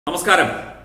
നമസ്കാരം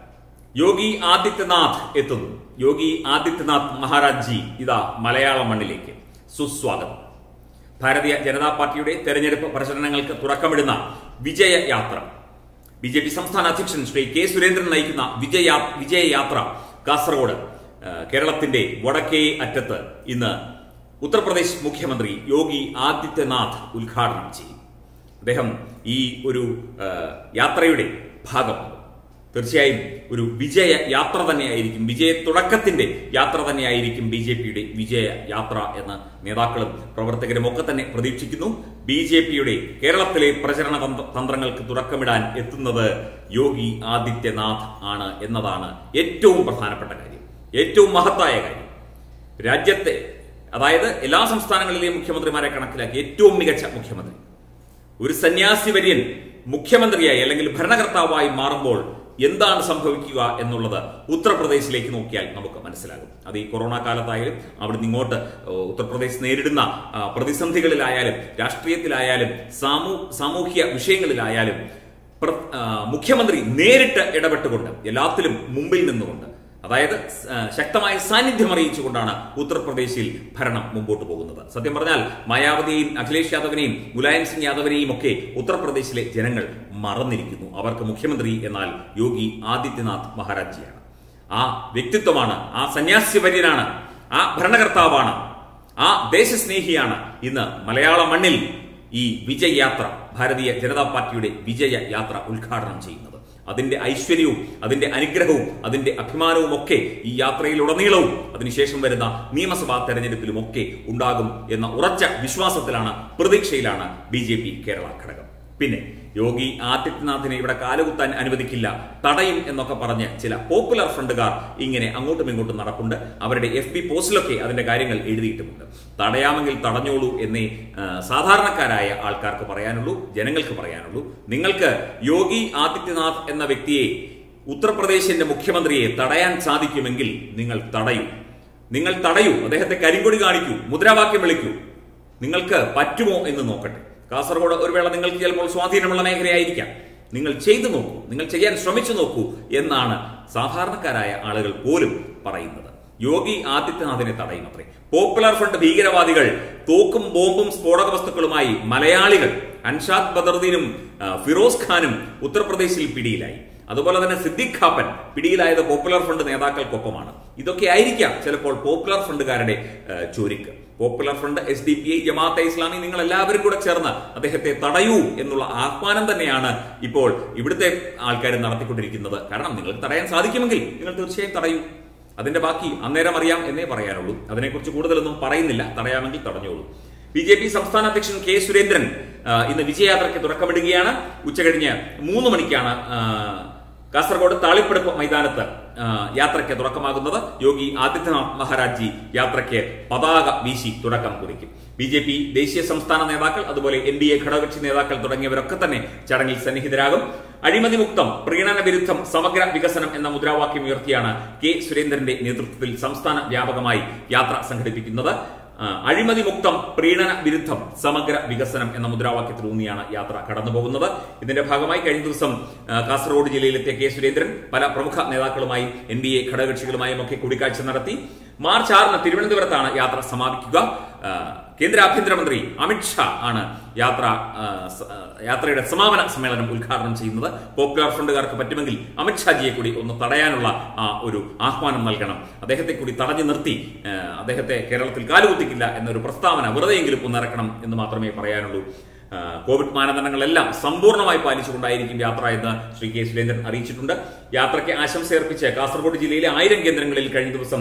യോഗി ആദിത്യനാഥ് എത്തുന്നു യോഗി ആദിത്യനാഥ് മഹാരാജ് ജി ഇതാ മലയാള മണ്ണിലേക്ക് സുസ്വാഗതം ഭാരതീയ ജനതാ പാർട്ടിയുടെ തെരഞ്ഞെടുപ്പ് പ്രചരണങ്ങൾക്ക് തുറക്കമിടുന്ന വിജയയാത്ര ബി ജെ പി സംസ്ഥാന അധ്യക്ഷൻ ശ്രീ കെ സുരേന്ദ്രൻ നയിക്കുന്ന വിജയ വിജയയാത്ര കാസർഗോഡ് ആ, കേരളത്തിന്റെ വടക്കേ അറ്റത്ത് ഇന്ന് ഉത്തർപ്രദേശ് മുഖ്യമന്ത്രി യോഗി ആദിത്യനാഥ് ഉദ്ഘാടനം ചെയ്യും അദ്ദേഹം ഈ ഒരു ആ, യാത്രയുടെ ഭാഗമാകും തീർച്ചയായും ഒരു വിജയ യാത്ര തന്നെയായിരിക്കും വിജയ തുടക്കത്തിന്റെ യാത്ര തന്നെയായിരിക്കും ബി ജെ പിയുടെ വിജയ യാത്ര എന്ന് നേതാക്കളും പ്രവർത്തകരും ഒക്കെ തന്നെ പ്രതീക്ഷിക്കുന്നു ബി ജെ പിയുടെ കേരളത്തിലെ പ്രചരണ തന്ത്ര- തന്ത്രങ്ങൾക്ക് തുടക്കമിടാൻ എത്തുന്നത് യോഗി ആദിത്യനാഥ് ആണ് എന്നതാണ് ഏറ്റവും പ്രധാനപ്പെട്ട കാര്യം ഏറ്റവും മഹത്തായ കാര്യം രാജ്യത്തെ അതായത് എല്ലാ സംസ്ഥാനങ്ങളിലെയും മുഖ്യമന്ത്രിമാരെ കണക്കിലാക്കി ഏറ്റവും മികച്ച മുഖ്യമന്ത്രി ഒരു സന്യാസി വര്യൻ മുഖ്യമന്ത്രിയായി അല്ലെങ്കിൽ ഭരണകർത്താവായി മാറുമ്പോൾ എന്താണ് സംഭവിക്കുക എന്നുള്ളത് ഉത്തർപ്രദേശിലേക്ക് നോക്കിയാൽ നമുക്ക് മനസ്സിലാകും അത് ഈ കൊറോണ കാലത്തായാലും അവിടുന്ന് ഇങ്ങോട്ട് ഏഹ്, ഉത്തർപ്രദേശ് നേരിടുന്ന ആ, പ്രതിസന്ധികളിലായാലും രാഷ്ട്രീയത്തിലായാലും സാമൂ സാമൂഹ്യ വിഷയങ്ങളിലായാലും പ്ര- ആ, മുഖ്യമന്ത്രി നേരിട്ട് ഇടപെട്ടുകൊണ്ട് എല്ലാത്തിലും മുമ്പിൽ നിന്നുകൊണ്ട് അതായത് ആ, ശക്തമായ സാന്നിധ്യം അറിയിച്ചുകൊണ്ടാണ് ഉത്തർപ്രദേശിൽ ഭരണം മുമ്പോട്ട് പോകുന്നത് സത്യം പറഞ്ഞാൽ മായാവതിയെയും അഖിലേഷ് യാദവിനെയും മുലായം സിംഗ് യാദവിനെയും ഒക്കെ ഉത്തർപ്രദേശിലെ ജനങ്ങൾ മറന്നിരിക്കുന്നു അവർക്ക് മുഖ്യമന്ത്രി എന്നാൽ യോഗി ആദിത്യനാഥ് മഹാരാജിയാണ് ആ വ്യക്തിത്വമാണ് ആ സന്യാസിവര്യനാണ് ആ ഭരണകർത്താവാണ് ആ ദേശസ്നേഹിയാണ് ഇന്ന് മലയാള മണ്ണിൽ ഈ വിജയയാത്ര ഭാരതീയ ജനതാ പാർട്ടിയുടെ വിജയ യാത്ര ഉദ്ഘാടനം ചെയ്യുന്നത് അതിന്റെ ഐശ്വര്യവും അതിന്റെ അനുഗ്രഹവും അതിന്റെ അഭിമാനവും ഒക്കെ ഈ യാത്രയിലുടനീളവും അതിനുശേഷം വരുന്ന നിയമസഭാ തെരഞ്ഞെടുപ്പിലും ഒക്കെ ഉണ്ടാകും എന്ന ഉറച്ച വിശ്വാസത്തിലാണ് പ്രതീക്ഷയിലാണ് ബി കേരള ഘടകം പിന്നെ യോഗി ആദിത്യനാഥിനെ ഇവിടെ കാലുകുത്താൻ അനുവദിക്കില്ല തടയും എന്നൊക്കെ പറഞ്ഞ് ചില പോപ്പുലർ ഫ്രണ്ടുകാർ ഇങ്ങനെ അങ്ങോട്ടും ഇങ്ങോട്ടും നടപ്പുണ്ട് അവരുടെ എഫ് ബി പോസ്റ്റിലൊക്കെ അതിന്റെ കാര്യങ്ങൾ എഴുതിയിട്ടുമുണ്ട് തടയാമെങ്കിൽ തടഞ്ഞോളൂ എന്നേ ആ, സാധാരണക്കാരായ ആൾക്കാർക്ക് പറയാനുള്ളൂ ജനങ്ങൾക്ക് പറയാനുള്ളൂ നിങ്ങൾക്ക് യോഗി ആദിത്യനാഥ് എന്ന വ്യക്തിയെ ഉത്തർപ്രദേശിന്റെ മുഖ്യമന്ത്രിയെ തടയാൻ സാധിക്കുമെങ്കിൽ നിങ്ങൾ തടയൂ നിങ്ങൾ തടയൂ അദ്ദേഹത്തെ കരിങ്കൊടി കാണിക്കൂ മുദ്രാവാക്യം വിളിക്കൂ നിങ്ങൾക്ക് പറ്റുമോ എന്ന് നോക്കട്ടെ കാസർഗോഡ് ഒരു വേള നിങ്ങൾക്ക് ചിലപ്പോൾ സ്വാധീനമുള്ള മേഖലയായിരിക്കാം നിങ്ങൾ ചെയ്തു നോക്കൂ നിങ്ങൾ ചെയ്യാൻ ശ്രമിച്ചു നോക്കൂ എന്നാണ് സാധാരണക്കാരായ ആളുകൾ പോലും പറയുന്നത് യോഗി ആദിത്യനാഥിനെ തടയും അത്രേ പോപ്പുലർ ഫ്രണ്ട് ഭീകരവാദികൾ തോക്കും ബോംബും സ്ഫോടക വസ്തുക്കളുമായി മലയാളികൾ അൻഷാദ് ബദറുദ്ദീനും ആ, ഫിറോസ് ഖാനും ഉത്തർപ്രദേശിൽ പിടിയിലായി അതുപോലെ തന്നെ സിദ്ദിഖ് ഖാപ്പൻ പിടിയിലായത് പോപ്പുലർ ഫ്രണ്ട് നേതാക്കൾക്കൊപ്പമാണ് ഇതൊക്കെ ആയിരിക്കാം ചിലപ്പോൾ പോപ്പുലർ ഫ്രണ്ടുകാരുടെ ആ, ചുരുക്ക് popular front S D P I Jamaate Islami നിങ്ങൾ എല്ലാവരും കൂടെ ചേർന്ന് അദ്ദേഹത്തെ തടയൂ എന്നുള്ള ആഹ്വാനം തന്നെയാണ് ഇപ്പോൾ ഇവിടുത്തെ ആൾക്കാർ നടത്തിക്കൊണ്ടിരിക്കുന്നത് കാരണം നിങ്ങൾക്ക് തടയാൻ സാധിക്കുമെങ്കിൽ നിങ്ങൾ തീർച്ചയായും തടയൂ അതിന്റെ ബാക്കി അന്നേരം അറിയാം എന്നേ പറയാനുള്ളൂ അതിനെക്കുറിച്ച് കൂടുതലൊന്നും പറയുന്നില്ല തടയാമെങ്കിൽ തടഞ്ഞോളൂ ബി ജെ പി സംസ്ഥാന അധ്യക്ഷൻ കെ സുരേന്ദ്രൻ ആ, ഇന്ന് വിജയയാത്രയ്ക്ക് തുടക്കമിടുകയാണ് ഉച്ചകഴിഞ്ഞ് മൂന്ന് മണിക്കാണ് ആ, കാസർഗോഡ് താളിപ്പടുപ്പ് മൈതാനത്ത് ആ, യാത്രയ്ക്ക് തുടക്കമാകുന്നത് യോഗി ആദിത്യനാഥ് മഹാരാജ് യാത്രയ്ക്ക് പതാക വീശി തുടക്കം കുറിക്കും ബി ജെ പി ദേശീയ സംസ്ഥാന നേതാക്കൾ അതുപോലെ എൻ ഡി എ ഘടകകക്ഷി നേതാക്കൾ തുടങ്ങിയവരൊക്കെ തന്നെ ചടങ്ങിൽ സന്നിഹിതരാകും അഴിമതി മുക്തം പ്രീണന വിരുദ്ധം സമഗ്ര വികസനം എന്ന മുദ്രാവാക്യം ഉയർത്തിയാണ് കെ സുരേന്ദ്രന്റെ നേതൃത്വത്തിൽ സംസ്ഥാന വ്യാപകമായി യാത്ര സംഘടിപ്പിക്കുന്നത് ആ, അഴിമതി മുക്തം പ്രീണന വിരുദ്ധം സമഗ്ര വികസനം എന്ന മുദ്രാവാക്യത്തിലൂന്നിയാണ് യാത്ര കടന്നുപോകുന്നത് ഇതിന്റെ ഭാഗമായി കഴിഞ്ഞ ദിവസം ആ, കാസർഗോഡ് ജില്ലയിലെത്തിയ കെ സുരേന്ദ്രൻ പല പ്രമുഖ നേതാക്കളുമായും എൻ ഡി എ ഘടകകക്ഷികളുമായും ഒക്കെ കൂടിക്കാഴ്ച നടത്തി മാർച്ച് ആറിന് തിരുവനന്തപുരത്താണ് യാത്ര സമാപിക്കുക ആ, കേന്ദ്ര ആഭ്യന്തരമന്ത്രി അമിത്ഷാ ആണ് യാത്ര ആ, സ- ആ, യാത്രയുടെ സമാപന സമ്മേളനം ഉദ്ഘാടനം ചെയ്യുന്നത് പോപ്പുലർ ഫ്രണ്ടുകാർക്ക് പറ്റുമെങ്കിൽ അമിത്ഷാജിയെ കൂടി ഒന്ന് തടയാനുള്ള ആ ഒരു ആഹ്വാനം നൽകണം അദ്ദേഹത്തെ കൂടി തടഞ്ഞു നിർത്തി ആ, അദ്ദേഹത്തെ കേരളത്തിൽ കാലുകുത്തിക്കില്ല എന്നൊരു പ്രസ്താവന വെറുതെയെങ്കിലും ഒന്നിറക്കണം എന്ന് മാത്രമേ പറയാനുള്ളൂ ആ, കോവിഡ് മാനദണ്ഡങ്ങളെല്ലാം സമ്പൂർണ്ണമായി പാലിച്ചുകൊണ്ടായിരിക്കും യാത്ര എന്ന് ശ്രീ കെ സുരേന്ദ്രൻ അറിയിച്ചിട്ടുണ്ട് യാത്രയ്ക്ക് ആശംസയർപ്പിച്ച് കാസർഗോഡ് ജില്ലയിലെ ആയിരം കേന്ദ്രങ്ങളിൽ കഴിഞ്ഞ ദിവസം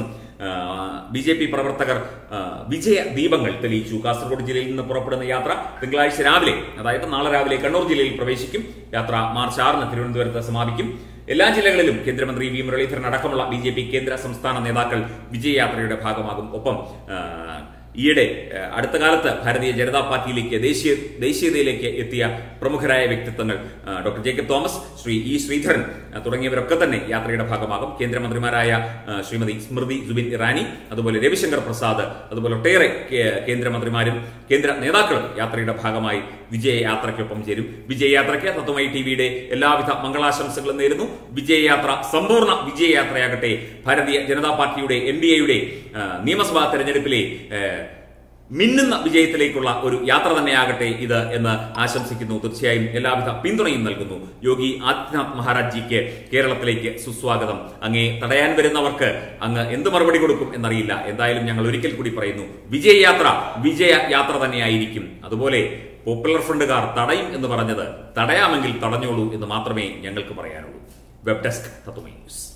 ബി ജെ പി പ്രവർത്തകർ ആ, വിജയ ദീപങ്ങൾ തെളിയിച്ചു കാസർഗോഡ് ജില്ലയിൽ നിന്ന് പുറപ്പെടുന്ന യാത്ര തിങ്കളാഴ്ച രാവിലെ അതായത് നാളെ രാവിലെ കണ്ണൂർ ജില്ലയിൽ പ്രവേശിക്കും യാത്ര മാർച്ച് ആറിന് തിരുവനന്തപുരത്ത് സമാപിക്കും എല്ലാ ജില്ലകളിലും കേന്ദ്രമന്ത്രി വി മുരളീധരൻ അടക്കമുള്ള ബി ജെ പി കേന്ദ്ര സംസ്ഥാന നേതാക്കൾ വിജയയാത്രയുടെ ഭാഗമാകും ഒപ്പം ആ, ഈയിടെ ആ, അടുത്ത കാലത്ത് ഭാരതീയ ജനതാ പാർട്ടിയിലേക്ക് ദേശീയ ദേശീയതയിലേക്ക് എത്തിയ പ്രമുഖരായ വ്യക്തിത്വങ്ങൾ ആ, ഡോക്ടർ ജേക്കബ് തോമസ് ശ്രീ ഇ ശ്രീധരൻ ആ, തുടങ്ങിയവരൊക്കെ തന്നെ യാത്രയുടെ ഭാഗമാകും കേന്ദ്രമന്ത്രിമാരായ ആ, ശ്രീമതി സ്മൃതി ജുബിൻ ഇറാനി അതുപോലെ രവിശങ്കർ പ്രസാദ് അതുപോലെ ഒട്ടേറെ കേ- കേന്ദ്രമന്ത്രിമാരും കേന്ദ്ര നേതാക്കളും യാത്രയുടെ ഭാഗമായി വിജയയാത്രയ്ക്കൊപ്പം ചേരും വിജയയാത്രയ്ക്ക് തത്വമൈ ടിവിയുടെ എല്ലാവിധ മംഗളാശംസകളും നേരുന്നു വിജയയാത്ര സമ്പൂർണ്ണ വിജയയാത്രയാകട്ടെ ഭാരതീയ ജനതാ പാർട്ടിയുടെ എൻ ഡി എയുടെ നിയമസഭാ തെരഞ്ഞെടുപ്പിലെ ആ, മിന്നുന്ന വിജയത്തിലേക്കുള്ള ഒരു യാത്ര തന്നെയാകട്ടെ ഇത് എന്ന് ആശംസിക്കുന്നു തീർച്ചയായും എല്ലാവിധ പിന്തുണയും നൽകുന്നു യോഗി ആദിത്യനാഥ് മഹാരാജ്ജിക്ക് കേരളത്തിലേക്ക് സുസ്വാഗതം അങ്ങേ തടയാൻ വരുന്നവർക്ക് അങ്ങ് എന്ത് മറുപടി കൊടുക്കും എന്നറിയില്ല എന്തായാലും ഞങ്ങൾ ഒരിക്കൽ കൂടി പറയുന്നു വിജയയാത്ര വിജയ യാത്ര തന്നെയായിരിക്കും അതുപോലെ പോപ്പുലർ ഫ്രണ്ടുകാർ തടയും എന്ന് പറഞ്ഞത് തടയാമെങ്കിൽ തടഞ്ഞോളൂ എന്ന് മാത്രമേ ഞങ്ങൾക്ക് പറയാനുള്ളൂ വെബ് ഡെസ്ക് തത്വമൈ ന്യൂസ്